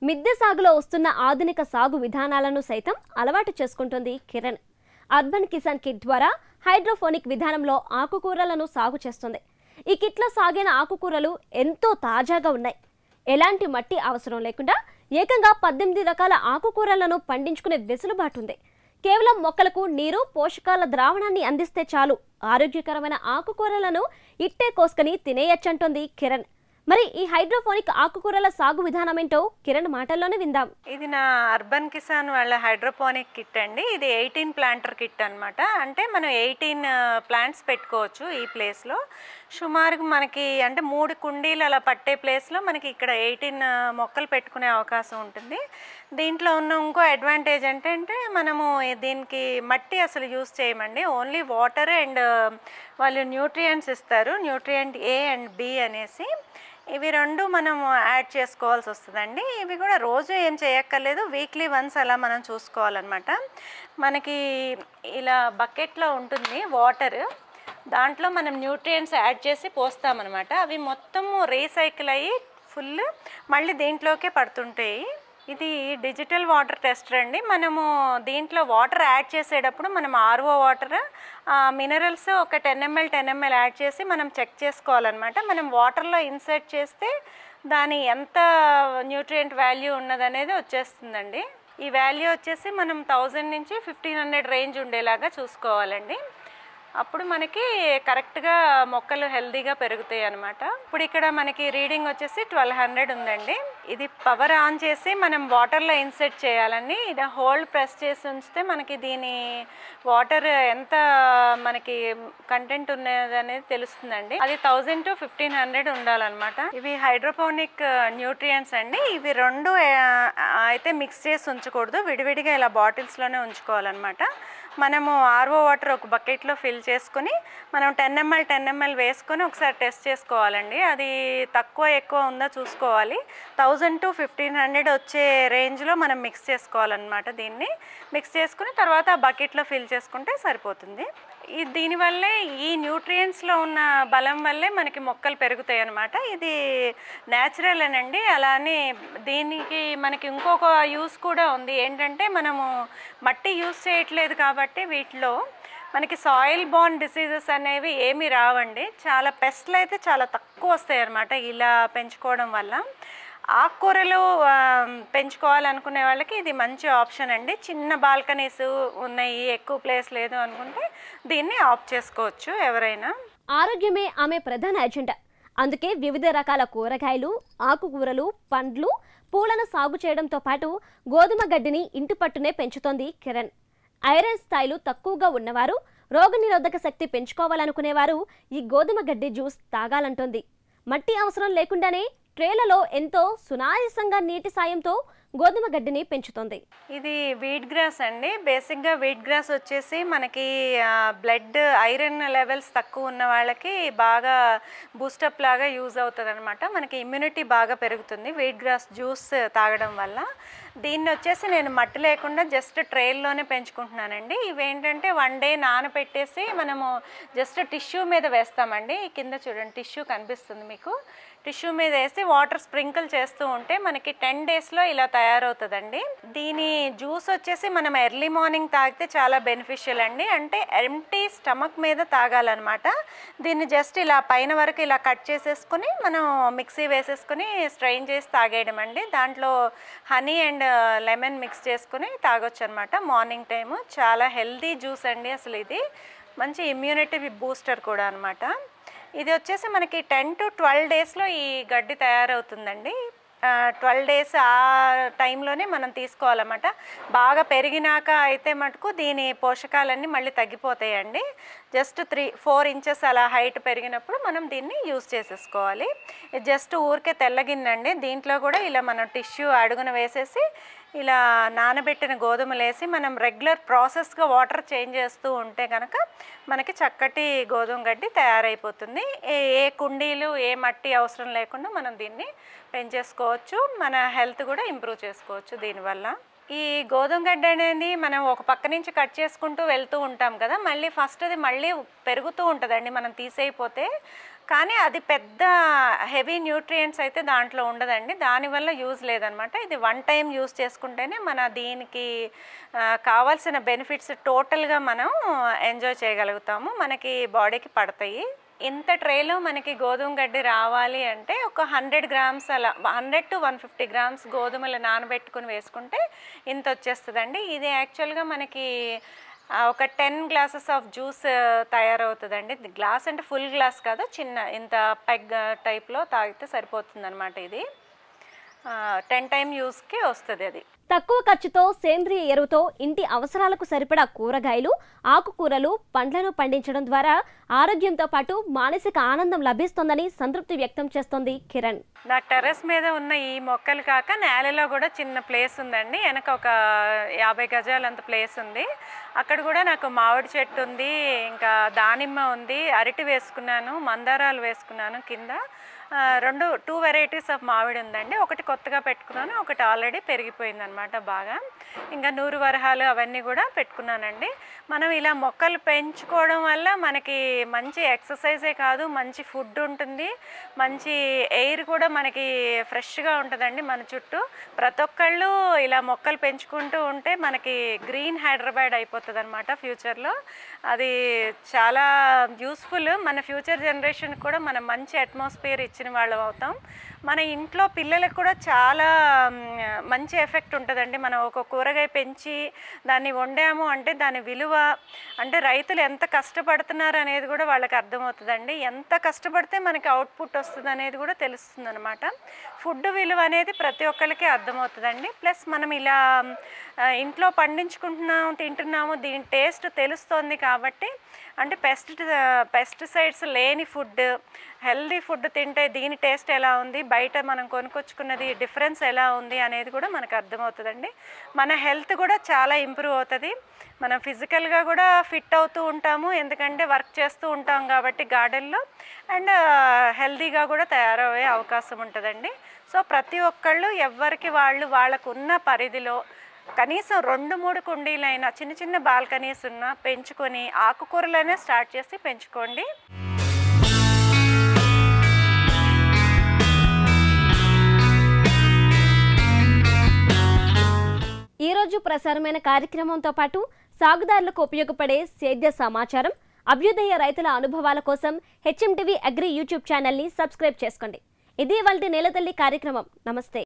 మిద్దె సాగులో వస్తున్న ఆధునిక సాగు విధానాలను సైతం అలవాటు చేసుకుంటుంది కిరణ్ అర్బన్ కిసాన్ కిట్ ద్వారా హైడ్రోఫోనిక్ విధానంలో ఆకుకూరలను సాగు చేస్తుంది ఈ కిట్లో సాగిన ఆకుకూరలు ఎంతో తాజాగా ఉన్నాయి ఎలాంటి మట్టి అవసరం లేకుండా ఏకంగా పద్దెనిమిది రకాల ఆకుకూరలను పండించుకునే వెసులుబాటు ఉంది కేవలం మొక్కలకు నీరు పోషకాల ద్రావణాన్ని అందిస్తే చాలు ఆరోగ్యకరమైన ఆకుకూరలను ఇట్టే కోసుకొని తినేయచ్చంటోంది కిరణ్ మరి ఈ హైడ్రోఫోనిక్ ఆకుకూరల సాగు విధానం ఏంటో కిరణ్ మాటల్లోనే విందాం ఇది నా అర్బన్ కిసాన్ వాళ్ళ హైడ్రోపోనిక్ కిట్ అండి ఇది ఎయిటీన్ ప్లాంటర్ కిట్ అనమాట అంటే మనం ఎయిటీన్ ప్లాంట్స్ పెట్టుకోవచ్చు ఈ ప్లేస్లో సుమారుగా మనకి అంటే మూడు కుండీలు అలా పట్టే ప్లేస్లో మనకి ఇక్కడ ఎయిటీన్ మొక్కలు పెట్టుకునే అవకాశం ఉంటుంది దీంట్లో ఉన్న ఇంకో అడ్వాంటేజ్ ఏంటంటే మనము దీనికి మట్టి అసలు యూస్ చేయమండి ఓన్లీ వాటర్ అండ్ వాళ్ళు న్యూట్రియంట్స్ ఇస్తారు న్యూట్రియంట్ ఏ అండ్ బి అనేసి ఇవి రెండు మనం యాడ్ చేసుకోవాల్సి వస్తుందండి ఇవి కూడా రోజు ఏం చేయక్కర్లేదు వీక్లీ వన్స్ అలా మనం చూసుకోవాలన్నమాట మనకి ఇలా బకెట్లో ఉంటుంది వాటర్ దాంట్లో మనం న్యూట్రియంట్స్ యాడ్ చేసి పోస్తామన్నమాట అవి మొత్తము రీసైకిల్ అయ్యి ఫుల్ మళ్ళీ దీంట్లోకే పడుతుంటాయి ఇది డిజిటల్ వాటర్ టెస్టర్ అండి మనము దీంట్లో వాటర్ యాడ్ చేసేటప్పుడు మనం ఆర్ఓ వాటర్ మినరల్స్ ఒక ten ML ten ML add చేసి మనం చెక్ చేసుకోవాలన్నమాట మనం వాటర్లో ఇన్సర్ట్ చేస్తే దాని ఎంత న్యూట్రియంట్ వాల్యూ ఉన్నదనేది వచ్చేస్తుందండి ఈ వాల్యూ వచ్చేసి మనం థౌజండ్ నుంచి ఫిఫ్టీన్ హండ్రెడ్ రేంజ్ ఉండేలాగా చూసుకోవాలండి అప్పుడు మనకి కరెక్ట్గా మొక్కలు హెల్దీగా పెరుగుతాయి అనమాట ఇప్పుడు ఇక్కడ మనకి రీడింగ్ వచ్చేసి ట్వెల్వ్ హండ్రెడ్ ఉందండి ఇది పవర్ ఆన్ చేసి మనం వాటర్లో ఇన్సెట్ చేయాలండి ఇది హోల్డ్ ప్రెస్ చేసి ఉంచితే మనకి దీని వాటర్ ఎంత మనకి కంటెంట్ ఉన్నది అనేది తెలుస్తుందండి అది థౌజండ్ టు ఫిఫ్టీన్ హండ్రెడ్ ఉండాలన్నమాట ఇవి హైడ్రోపోనిక్ న్యూట్రియంట్స్ అండి ఇవి రెండు ఆ, అయితే మిక్స్ చేసి ఉంచకూడదు విడివిడిగా ఇలా బాటిల్స్లోనే ఉంచుకోవాలన్నమాట మనము ఆర్ఓ వాటర్ ఒక బకెట్లో ఫిల్ చేసుకుని మనం టెన్ ఎంఎల్ టెన్ ఎంఎల్ వేసుకొని ఒకసారి టెస్ట్ చేసుకోవాలండి అది తక్కువ ఎక్కువ ఉందో చూసుకోవాలి థౌజండ్ టు ఫిఫ్టీన్ హండ్రెడ్ వచ్చే రేంజ్లో మనం మిక్స్ చేసుకోవాలన్నమాట దీన్ని మిక్స్ చేసుకుని తర్వాత ఆ బకెట్లో ఫిల్ చేసుకుంటే సరిపోతుంది ఈ దీనివల్లే ఈ న్యూట్రియంట్స్లో ఉన్న బలం వల్లే మనకి మొక్కలు పెరుగుతాయి అన్నమాట ఇది న్యాచురల్ అనండి అలానే దీనికి మనకి ఇంకొక యూస్ కూడా ఉంది ఏంటంటే మనము మట్టి యూస్ చేయట్లేదు కాబట్టి వీటిలో మనకి సాయిల్ బాండ్ డిసీజెస్ అనేవి ఏమీ రావండి చాలా పెస్ట్లు అయితే చాలా తక్కువ వస్తాయి అన్నమాట ఇలా పెంచుకోవడం వల్ల ఆకుకూరలు ఆ, పెంచుకోవాలనుకునే వాళ్ళకి ఇది మంచి ఆప్షన్ అండి చిన్న బాల్కనీస్ ఉన్నాయి ఎక్కువ ప్లేస్ లేదు అనుకుంటే దీన్ని ఆఫ్ చేసుకోవచ్చు ఎవరైనా ఆరోగ్యమే ఆమె ప్రధాన ఎజెండా అందుకే వివిధ రకాల కూరగాయలు ఆకుకూరలు పండ్లు పూలను సాగు చేయడంతో పాటు గోధుమ గడ్డిని ఇంటి పట్టునే పెంచుతోంది కిరణ్ ఐరన్ స్థాయిలు తక్కువగా ఉన్నవారు రోగనిరోధక శక్తి పెంచుకోవాలనుకునేవారు ఈ గోధుమ గడ్డి జ్యూస్ తాగాలంటోంది మట్టి అవసరం లేకుండానే ట్రేలలో ఎంతో సునాయాసంగా నీటి సాయంతో గోధుమ గడ్డిని పెంచుతోంది ఇది వీట్ గ్రాస్ అండి బేసిక్గా వీట్ గ్రాస్ వచ్చేసి మనకి బ్లడ్ ఐరన్ లెవెల్స్ తక్కువ ఉన్న వాళ్ళకి బాగా బూస్టప్ లాగా యూజ్ అవుతుంది అనమాట మనకి ఇమ్యూనిటీ బాగా పెరుగుతుంది వీట్ గ్రాస్ జ్యూస్ తాగడం వల్ల దీన్ని వచ్చేసి నేను మట్టి లేకుండా జస్ట్ ట్రైల్లోనే పెంచుకుంటున్నానండి ఇవేంటంటే వన్ డే నానబెట్టేసి మనము జస్ట్ టిష్యూ మీద వేస్తామండి ఈ కింద చూడండి టిష్యూ కనిపిస్తుంది మీకు టిష్యూ మీద వేసి వాటర్ స్ప్రింకిల్ చేస్తూ ఉంటే మనకి టెన్ డేస్లో ఇలా తయారవుతుందండి దీని జ్యూస్ వచ్చేసి మనం ఎర్లీ మార్నింగ్ తాగితే చాలా బెనిఫిషియల్ అండి అంటే ఎంటీ స్టమక్ మీద తాగాలన్నమాట దీన్ని జస్ట్ ఇలా పైన వరకు ఇలా కట్ చేసేసుకుని మనం మిక్సీ వేసేసుకుని స్ట్రెయిన్ చేసి తాగేయడం అండి దాంట్లో హనీ అండ్ లెమన్ మిక్స్ చేసుకుని తాగొచ్చు అనమాట మార్నింగ్ టైము చాలా హెల్దీ జ్యూస్ అండి అసలు ఇది మంచి ఇమ్యూనిటీ బూస్టర్ కూడా అనమాట ఇది వచ్చేసి మనకి టెన్ టు ట్వెల్వ్ డేస్లో ఈ గడ్డి తయారవుతుందండి ట్వెల్వ్ డేస్ ఆ టైంలోనే మనం తీసుకోవాలన్నమాట బాగా పెరిగినాక అయితే మటుకు దీని పోషకాలన్నీ మళ్ళీ తగ్గిపోతాయండి జస్ట్ త్రీ ఫోర్ ఇంచెస్ అలా హైట్ పెరిగినప్పుడు మనం దీన్ని యూస్ చేసేసుకోవాలి ఇది జస్ట్ ఊరికే తెల్లగిన్నండి దీంట్లో కూడా ఇలా మనం టిష్యూ అడుగున వేసేసి ఇలా నానబెట్టిన గోధుమలు వేసి మనం రెగ్యులర్ ప్రాసెస్గా వాటర్ చేంజ్ చేస్తూ ఉంటే కనుక మనకి చక్కటి గోధుమ గడ్డి తయారైపోతుంది ఏ ఏ కుండీలు ఏ మట్టి అవసరం లేకుండా మనం దీన్ని పెంచేసుకోవచ్చు మన హెల్త్ కూడా ఇంప్రూవ్ చేసుకోవచ్చు దీనివల్ల ఈ గోధుమ గడ్డ అనేది మనం ఒక పక్క నుంచి కట్ చేసుకుంటూ వెళ్తూ ఉంటాం కదా మళ్ళీ ఫస్ట్ అది మళ్ళీ పెరుగుతూ ఉంటుందండి మనం తీసేయపోతే కానీ అది పెద్ద హెవీ న్యూట్రియంట్స్ అయితే దాంట్లో ఉండదండి దానివల్ల యూజ్ లేదనమాట ఇది వన్ టైం యూజ్ చేసుకుంటేనే మన దీనికి ఆ, కావాల్సిన బెనిఫిట్స్ టోటల్గా మనం ఎంజాయ్ చేయగలుగుతాము మనకి బాడీకి పడతాయి ఇంత ట్రేలో మనకి గోధుమ గడ్డి రావాలి అంటే ఒక హండ్రెడ్ గ్రామ్స్ అలా hundred to one fifty grams గోధుమలు నానబెట్టుకుని వేసుకుంటే ఇంత వచ్చేస్తుందండి ఇది యాక్చువల్గా మనకి ఆ, ఒక టెన్ గ్లాసెస్ ఆఫ్ జ్యూస్ తయారవుతుందండి ఇది గ్లాస్ అంటే ఫుల్ గ్లాస్ కాదు చిన్న ఇంత పెగ్ టైప్లో తాగితే సరిపోతుంది అనమాట ఇది టెన్ టైం యూస్కి వస్తుంది అది తక్కువ ఖర్చుతో సేంద్రియ ఎరువుతో ఇంటి అవసరాలకు సరిపడా కూరగాయలు ఆకుకూరలు పండ్లను పండించడం ద్వారా ఆరోగ్యంతో పాటు మానసిక ఆనందం లభిస్తోందని సంతృప్తి వ్యక్తం చేస్తోంది కిరణ్ నా టెర్రస్ మీద ఉన్న ఈ మొక్కలు కాక నేలలో కూడా చిన్న ప్లేస్ ఉందండి వెనక ఒక యాభై గజాలు అంత ప్లేస్ ఉంది అక్కడ కూడా నాకు మామిడి చెట్టు ఉంది ఇంకా దానిమ్మ ఉంది అరటి వేసుకున్నాను మందారాలు వేసుకున్నాను కింద ఆ, రెండు టూ వెరైటీస్ ఆఫ్ మామిడి ఉందండి ఒకటి కొత్తగా పెట్టుకున్నాను ఒకటి ఆల్రెడీ పెరిగిపోయింది అనమాట బాగా ఇంకా నూరు వరహాలు అవన్నీ కూడా పెట్టుకున్నానండి మనం ఇలా మొక్కలు పెంచుకోవడం వల్ల మనకి మంచి ఎక్సర్సైజే కాదు మంచి ఫుడ్ ఉంటుంది మంచి ఎయిర్ కూడా మనకి ఫ్రెష్గా ఉంటుందండి మన చుట్టూ ప్రతి ఒక్కళ్ళు ఇలా మొక్కలు పెంచుకుంటూ ఉంటే మనకి గ్రీన్ హైదరాబాద్ అయిపోతుంది అనమాట ఫ్యూచర్లో అది చాలా యూస్ఫుల్ మన ఫ్యూచర్ జనరేషన్ కూడా మనం మంచి అట్మాస్ఫియర్ ఇచ్చిన వాళ్ళం అవుతాం మన ఇంట్లో పిల్లలకు కూడా చాలా మ్, మంచి ఎఫెక్ట్ ఉంటుందండి మనం ఒక కూరగాయ పెంచి దాన్ని వండాము అంటే దాని విలువ అంటే రైతులు ఎంత కష్టపడుతున్నారు అనేది కూడా వాళ్ళకి అర్థమవుతుందండి ఎంత కష్టపడితే మనకి అవుట్పుట్ వస్తుంది అనేది కూడా తెలుస్తుంది అనమాట ఫుడ్ విలువ అనేది ప్రతి ఒక్కరికి అర్థమవుతుందండి ప్లస్ మనం ఇలా ఆ, ఇంట్లో పండించుకుంటున్నాము తింటున్నాము దీని టేస్ట్ తెలుస్తోంది కాబట్టి అంటే పెస్ట్ పెస్టిసైడ్స్ లేని ఫుడ్ హెల్దీ ఫుడ్ తింటే దీని టేస్ట్ ఎలా ఉంది బయట మనం కొనుక్కొచ్చుకున్నది డిఫరెన్స్ ఎలా ఉంది అనేది కూడా మనకు అర్థమవుతుందండి మన హెల్త్ కూడా చాలా ఇంప్రూవ్ అవుతుంది మనం ఫిజికల్గా కూడా ఫిట్ అవుతూ ఉంటాము ఎందుకంటే వర్క్ చేస్తూ ఉంటాం కాబట్టి గార్డెన్లో అండ్ హెల్దీగా కూడా తయారయ్యే అవకాశం ఉంటుందండి సో ప్రతి ఒక్కళ్ళు ఎవరికి వాళ్ళు వాళ్ళకున్న పరిధిలో కనీసం రెండు మూడు కుండీలైనా చిన్న చిన్న బాల్కనీస్ ఉన్న పెంచుకొని ఆకుకూరలైనా స్టార్ట్ చేసి పెంచుకోండి ఈ రోజు ప్రసారమైన కార్యక్రమంతో పాటు సాగుదారులకు ఉపయోగపడే సేద్య సమాచారం అభ్యుదయ రైతుల అనుభవాల కోసం హెచ్ఎంటీవీ అగ్రి యూట్యూబ్ ఛానల్ని సబ్స్క్రైబ్ చేసుకోండి ఇది వాళ్ళ నెలతల్లి కార్యక్రమం నమస్తే